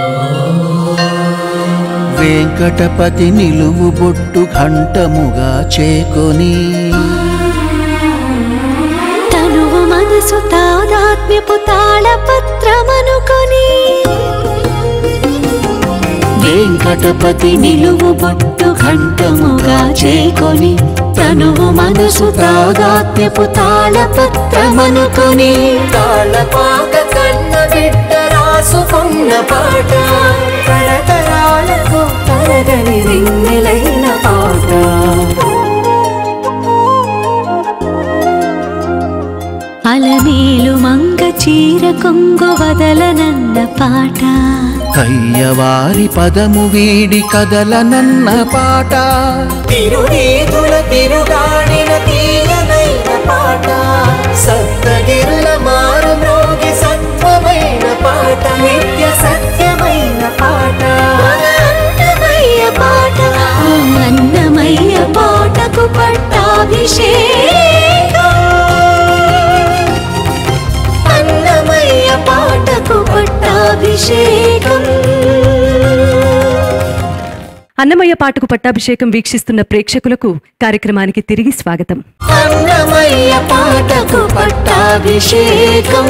వెంకటపతి నిలువు బొట్టు ఘంటముగా చేకొని తనువు మనసు తాదాత్మ్యపు తాళపత్రమనుకొని వెంకటపతి నిలువు బొట్టు ఘంటముగా చేకొని తనువు మనసు తాదాత్మ్యపు తాళపత్రమనుకొని తాళపాక కన్న బిడ్డ రాసుకున్న పాట తరతరాలకు తరగని రింగిలైన పాట అలమేలు మంగ చీర కొంగు వదలనన్న పాట కయ్యవారి పదము వీడి కదలనన్న పాట తిరునీతుల తిరుగాడిన తీయనైన పాట సప్తగిరుల మారు మ్రోగి సత్వమైన పాట నిత్య సత్యమైన పాట అన్నమయ్య పాట ఆ అన్నమయ్య పాటకు పట్టాభిషేకం అన్నమయ్య పాటకు పట్టాభిషేకం అన్నమయ్య పాటకు పట్టాభిషేకం వీక్షిస్తున్న ప్రేక్షకులకు కార్యక్రమానికి తిరిగి స్వాగతం అన్నమయ్య పాటకు పట్టాభిషేకం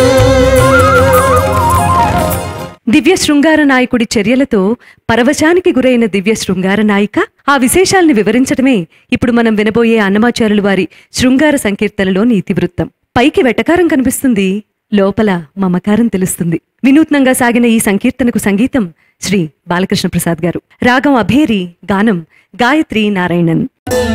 దివ్య శృంగార నాయకుడి చర్యలతో పరవశానికి గురైన దివ్య శృంగార నాయిక ఆ విశేషాల్ని వివరించడమే ఇప్పుడు మనం వినబోయే అన్నమాచారులు వారి శృంగార సంకీర్తనలో నీతివృత్తం పైకి వెటకారం కనిపిస్తుంది లోపల మమకారం తెలుస్తుంది వినూత్నంగా సాగిన ఈ సంకీర్తనకు సంగీతం శ్రీ బాలకృష్ణ ప్రసాద్ గారు రాగం అభేరి గానం గాయత్రి నారాయణన్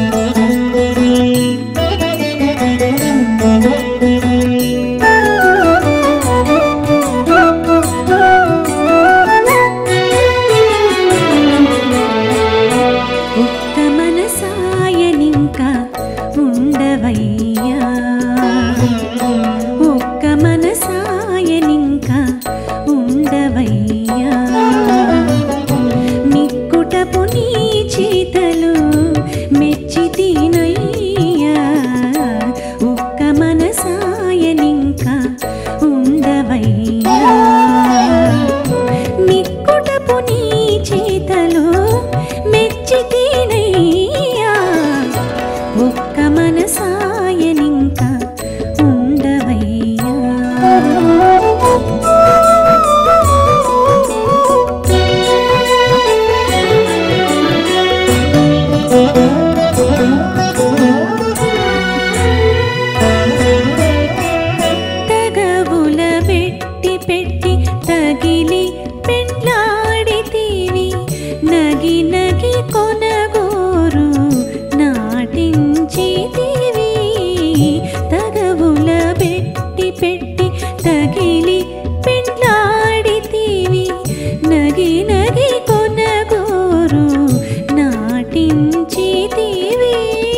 ఒక్క మనసాయనింక ఉండవయ్యా ఒక్క మనసాయనింక ఉండవయ్యా మిక్కుటపు నీ చేతలు మెచ్చి తినయ్యా ఒక్క మనసాయనింక ఉండవయ్యా మిక్కుటపు నీ చేతలో మెచ్చి తినయ్యా ఒక్క మనసాయనింక ఉండవయ్యా తగవుల పెట్టి పెట్టి తగిలి పెండ్లాడితీవి నగి నగి కొనగోరు నాటించితివి తగవుల పెట్టి పెట్టి తగిలి పెండ్లాడితీవి నగి నగి కొనగోరు నాటించితివి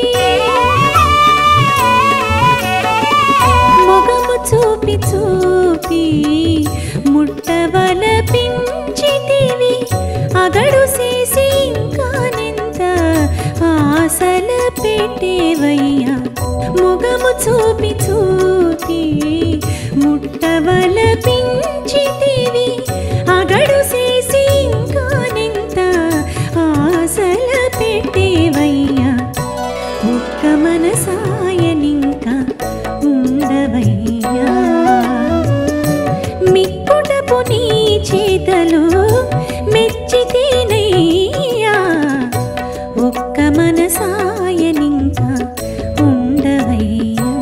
మొగము చూపి చూపి ముట్టవల పించితివి అగడు చేసి ఇంకానెంత ఆశల పెట్టేవయ్యా మొగము చూపి చూపి ముట్టవల పించితివి అగడు చేసి ఇంకానెంత ఆశల పెట్టేవయ్యా ఒక్క మనసాయనింక ఉండవయ్యా మిక్కుటపు నీ చేతలు మెచ్చితేనయ్యా ఒక్క మనసాయనింక ఉండవయ్యా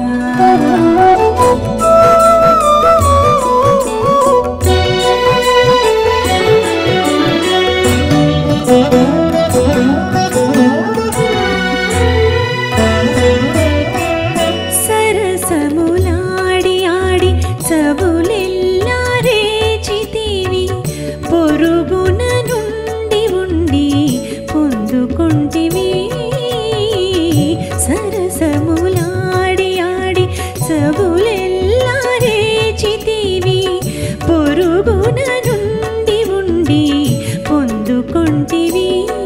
సరసములాడి ఆడి చవులెల్లా రేచితివి పొరుగున నుండి ఉండి పొందుకుంటివి సరసములాడి ఆడి చవులెల్లా రేచితివి పొరుగున నుండి ఉండి పొందుకుంటివి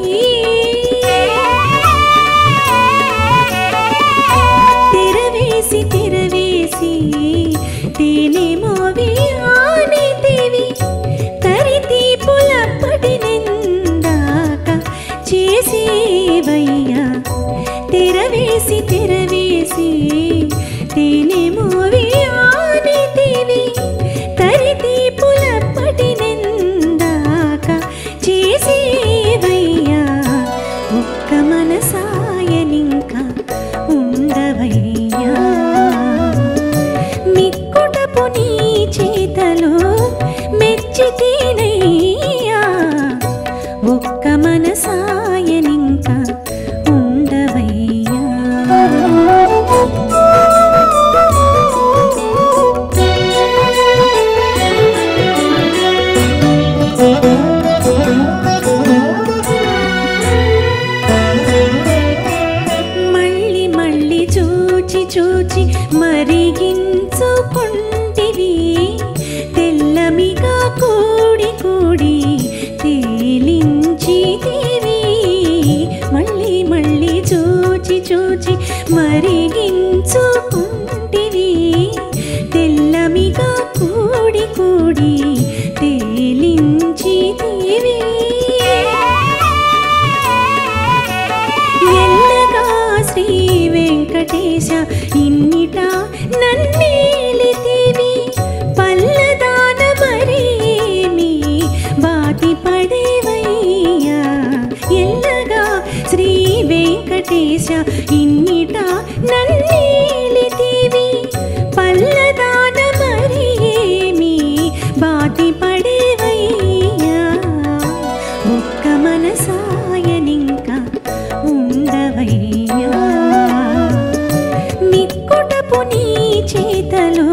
తెరవేసి తెరవేసి తేనె మోవి ఆనితివి తరితీపు దేశ ఇన్నిట నన్నేలితివి పల్లదాన మరి ఏమి బాటి పడేవయ్యా ఒక్క మనసాయనింక ఉండవయ్యా మిక్కుటపు నీ చేతలో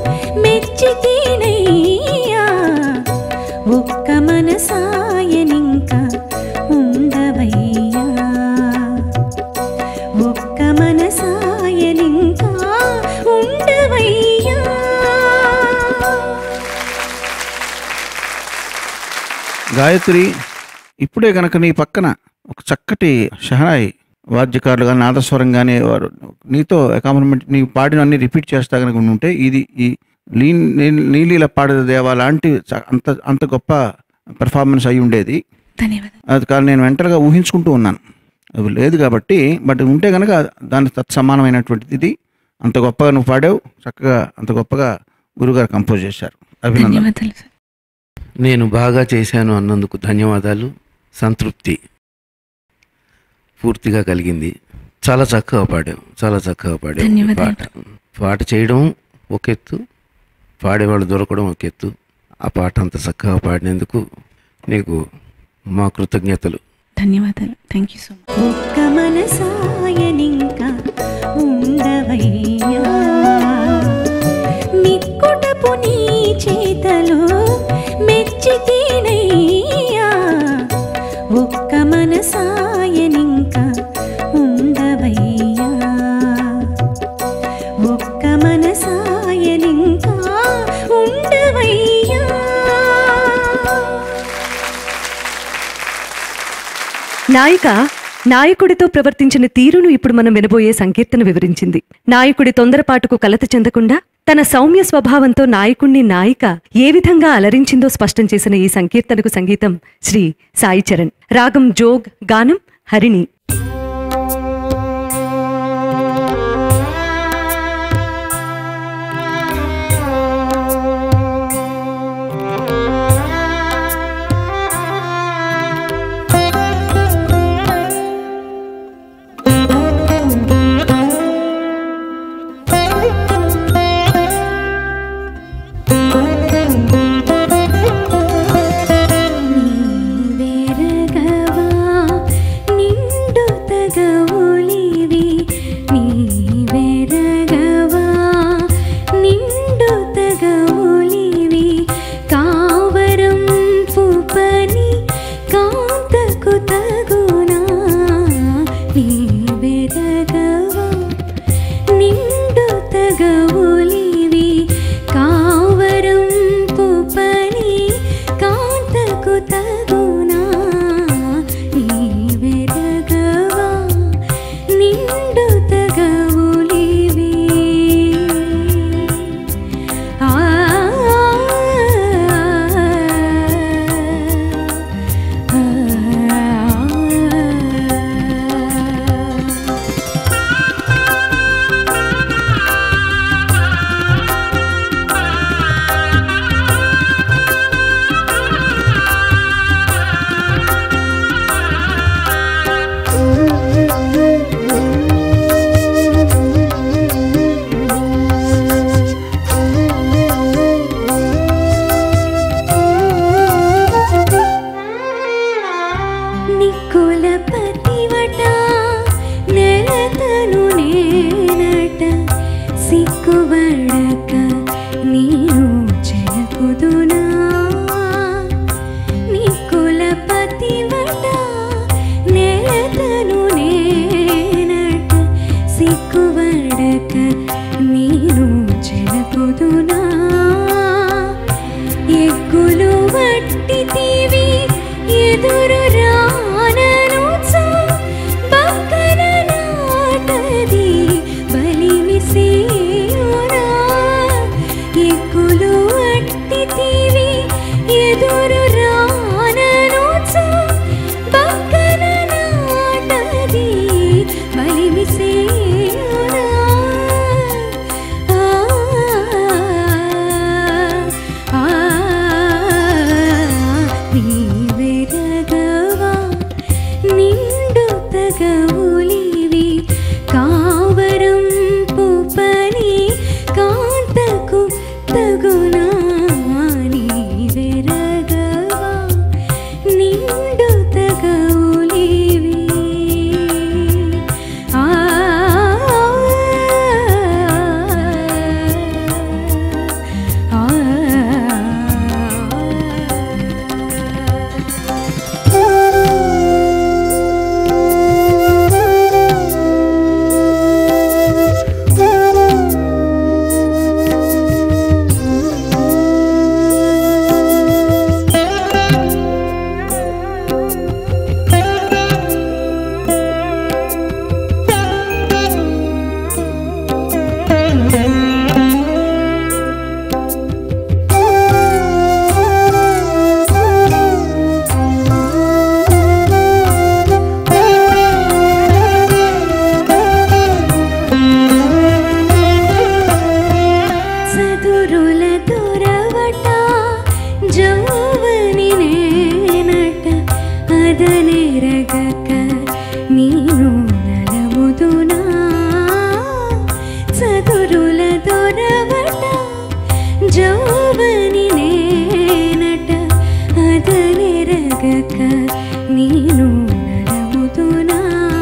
మెచ్చితేనయ్యా ఒక్క మనసాయనింక ఉండవయ్యా ఒక్క మనసాయనింక ఉండవయ్యా గాయత్రి ఇప్పుడే గనక నీ పక్కన ఒక చక్కటి షహనాయి వాద్యకారులు కానీ నాదస్వరం కానీ వారు నీతో అకాంపనమెంట్ నీకు పాడిన అన్ని రిపీట్ చేస్తా కనుక ఉంటే ఇది ఈ లీ నీ- నీలీల పాడిన దేవా లాంటి చ- అంత అంత గొప్ప పెర్ఫార్మెన్స్ అయి ఉండేది ధన్యవాదాలు అది కానీ నేను వెంటనే ఊహించుకుంటూ ఉన్నాను అది లేదు కాబట్టి బట్ ఉంటే కనుక దాని తత్సమానమైనటువంటిది ఇది అంత గొప్పగా నువ్వు పాడావు చక్కగా అంత గొప్పగా గురుగారు కంపోజ్ చేశారు అభినందన ధన్యవాదాలు సార్ నేను బాగా చేశాను అన్నందుకు ధన్యవాదాలు సంతృప్తి పూర్తిగా కలిగింది చాలా చక్కగా పాడావు చాలా చక్కగా పాడావు ఈ ధన్యవాదాలు. పాట పాట చేయడం ఒక ఎత్తు పాడేవాళ్ళు దొరకడం ఒక ఎత్తు ఆ పాట అంత చక్కగా పాడినందుకు నీకు మా కృతజ్ఞతలు ధన్యవాదాలు థ్యాంక్ యూ సో మచ్ ఒక్క మనసాయనింక ఉండవయ్యా మిక్కుటపు నీ చేతలో మెచ్చితేనయ్యా ఒక్క మనసాయనింక ఉండవయ్యా ఒక్క మనసాయనింక ఉండవయ్యా నాయిక నాయకుడితో ప్రవర్తించిన తీరును ఇప్పుడు మనం వినబోయే సంకీర్తన వివరించింది నాయకుడి తొందరపాటుకు కలత చెందకుండా తన సౌమ్య స్వభావంతో నాయకుణ్ణి నాయిక ఏ విధంగా అలరించిందో స్పష్టం చేసిన ఈ సంకీర్తనకు సంగీతం శ్రీ సాయి చరణ్ రాగం జోగ్ గానం హరిణి నీవెరగవా నిండు తగవులివి నీవెరగవా నిండు తగవులివి కావరం పుపని కాంతకు తగునా నీవెరగవా నిండు తగవులివి కావరం పుపని కాంతకు తగునా నీవెరగవా నిండు తగవులివి ఆ ఆ చెరగక నేను నడముతునా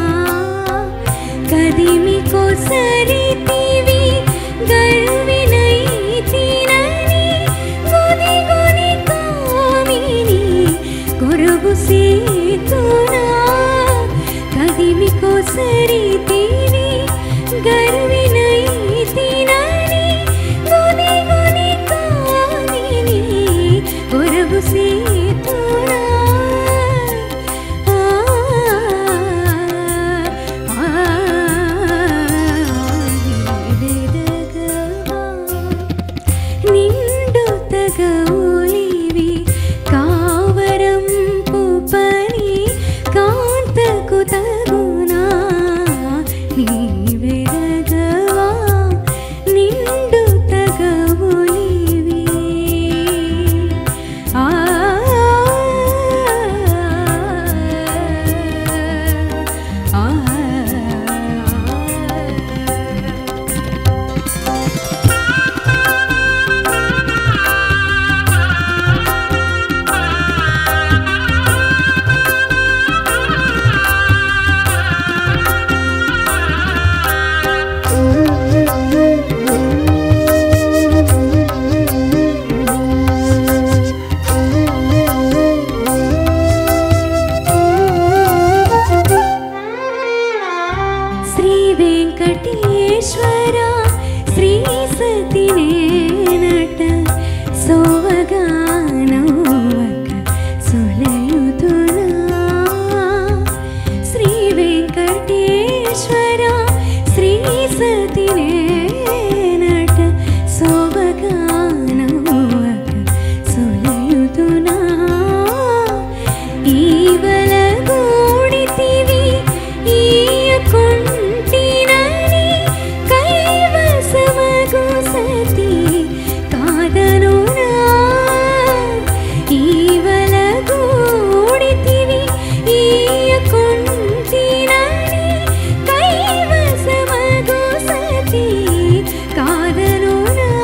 కదిమి కొసరితివి గర్వినైతినని గుని గుని కామిని కొరగు సేతునా కదిమి కొసరితివి గర్వినైతినని గుని గుని కామిని కొరగు సేతునా నిండు తగౌలివి కావరంపు పని కాంతకు తగునా నీవెరగవా నిండు తగవులివి ఆ ఆ శ్రీ వెంకటేశ్వర శ్రీ సతినేనట సోవగానోవక సులయుతునా శ్రీ వెంకటేశ్వర శ్రీ సతినేనట సోవగానోవక సులయుతునా ఈవల గూడితివి ఈయకుంటినని కైవసమగు సతి కాదనునా ఈవల గూడితివి ఈయకుంటినని కైవసమగు సతి కాదనునా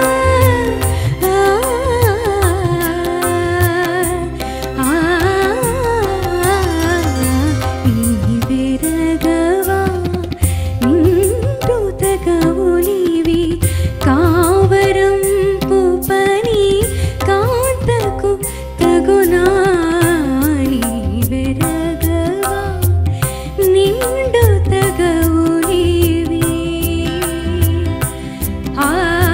ఆ నీవెరగవా నిండు తగవులివి కావరంపు పని కాంతకు తగునా నీవెరగవా నిండు తగవులివి ఆ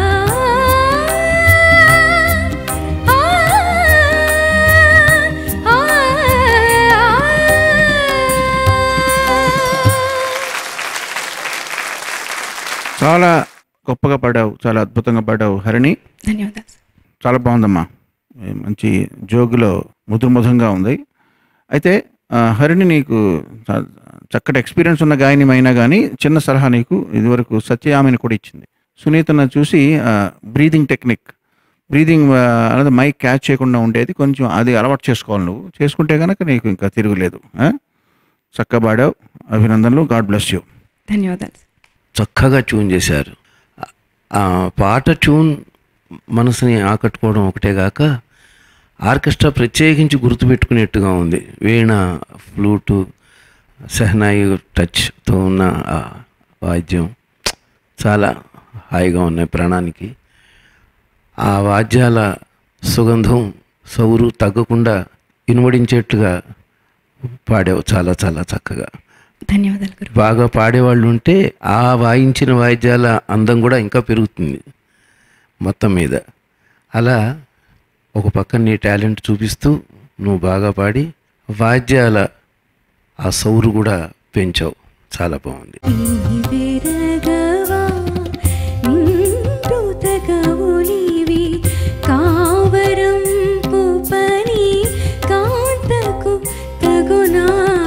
చాలా గొప్పగా పాడావు చాలా అద్భుతంగా పాడావు హరిణి ధన్యవాదాలు చాలా బాగుందమ్మా ఏ మంచి జోగులో ముదురుముధంగా ఉంది అయితే ఆ, హరిణి నీకు చ- చక్కటి ఎక్స్పీరియన్స్ ఉన్న గాయని అయినా కానీ చిన్న సలహా నీకు ఇదివరకు సత్యయామిని కూడా ఇచ్చింది సునీతను చూసి బ్రీదింగ్ టెక్నిక్ బ్రీదింగ్ అనేది మైక్ క్యాచ్ చేయకుండా ఉండేది కొంచెం అది అలవాటు చేసుకోవాలి నువ్వు చేసుకుంటే కనుక నీకు ఇంకా తిరుగులేదు ఆ? చక్కగా పాడావు అభినందనలు గాడ్ బ్లెస్ యూ ధన్యవాదాలు చక్కగా ట్యూన్ చేశారు ఆ పాట ట్యూన్ మనసుని ఆకట్టుకోవడం ఒకటే కాక ఆర్కెస్ట్రా ప్రత్యేకించి గుర్తుపెట్టుకునేట్టుగా ఉంది వీణ ఫ్లూటు సెహనాయి టచ్తో ఉన్న ఆ వాద్యం చాలా హాయిగా ఉన్నాయి ప్రాణానికి ఆ వాద్యాల సుగంధం సౌరు తగ్గకుండా ఇనుమడించేట్లుగా పాడావు చాలా చాలా చక్కగా ధన్యవాదాలు గురు బాగా పాడేవాళ్ళు ఉంటే ఆ వాయించిన వాయిద్యాల అందం కూడా ఇంకా పెరుగుతుంది మొత్తం మీద అలా ఒక పక్కన నీ టాలెంట్ చూపిస్తూ నువ్వు బాగా పాడి వాద్యాల ఆ సౌరు కూడా పెంచావు చాలా బాగుంది నీవెరగవా నిండు తగవులివి కావరంపు పని కాంతకు తగునా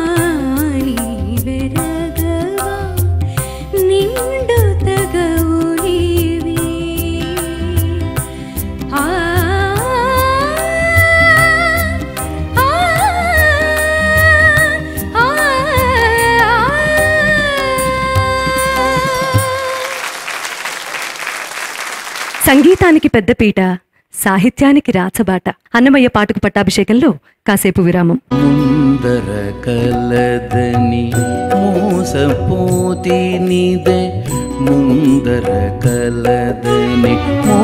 నీవెరగవా నిండు తగవులివి ఆ ఆ ఆ సంగీతానికి పెద్దపీట సాహిత్యానికి రాచబాట అన్నమయ్య పాటకు పట్టాభిషేకంలో కాసేపు విరామం ముందర కలదని మోసపోతినిదే ముందర కలదని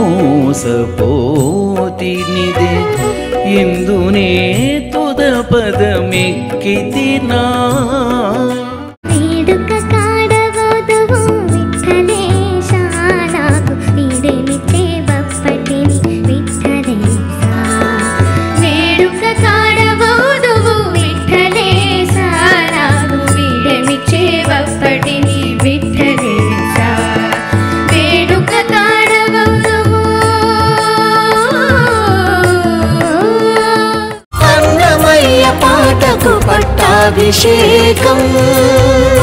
మోసపోతినిదే ఎందునే తుద పదమెక్కితినా వేడుక కాడవోదువు విఠలేశ నాకు వీడేమిచ్చే బప్పటిని విఠలేశ వేడుక కాడవోదువు విఠలేశ నాకు వీడేమిచ్చే బప్పటిని విఠలేశ వేడుక కాడవోదువు అన్నమయ్య పాటకు పట్టాభిషేకం